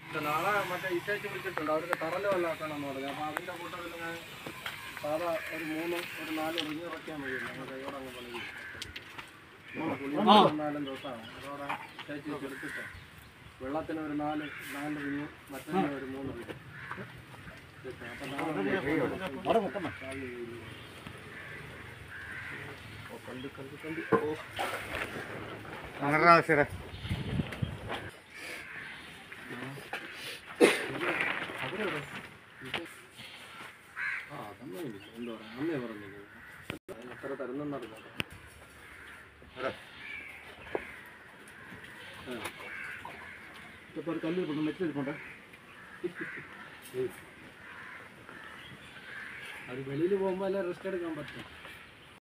നാളെ മറ്റേ ഇട്ടേച്ച് വിളിച്ചിട്ടുണ്ട് അവർക്ക് തറല് വല്ലാക്കണമെന്ന് പറഞ്ഞു അപ്പോൾ അതിൻ്റെ കൂട്ടത്തിൽ ഞാൻ സാധാ ഒരു മൂന്ന് ഒരു നാല് റിഞ്ഞ് വെക്കാൻ കഴിയില്ല നമ്മൾ കൈയോടെ അങ്ങ് പണിയും നാലും ദിവസമാണ് അതോടെ ഇട്ടേച്ച് വെച്ചെടുത്തിട്ട് വെള്ളത്തിന് ഒരു നാല് നാല് റിഞ്ഞ് മറ്റേ ഒരു മൂന്ന് റിഞ്ഞ് അപ്പം നാളെ ഓ കണ്ട് കണ്ട് കണ്ട് ഓ അങ്ങനെ ശരി അവരെവിടെ? ആ, അതൊന്നും ഇല്ല. എന്താ പറയാ, അന്നേ പറഞ്ഞില്ലേ. അതിന് എത്ര തരുന്നെന്നറിയില്ല. ആ. ഇപ്പോൾ ഒരു കല്ലിൽ കൊണ്ട് മെറ്റിരിപ്പുണ്ട് അത് വെളിയിൽ പോകുമ്പോൾ എല്ലാം റെസ്റ്റ് എടുക്കാൻ പറ്റും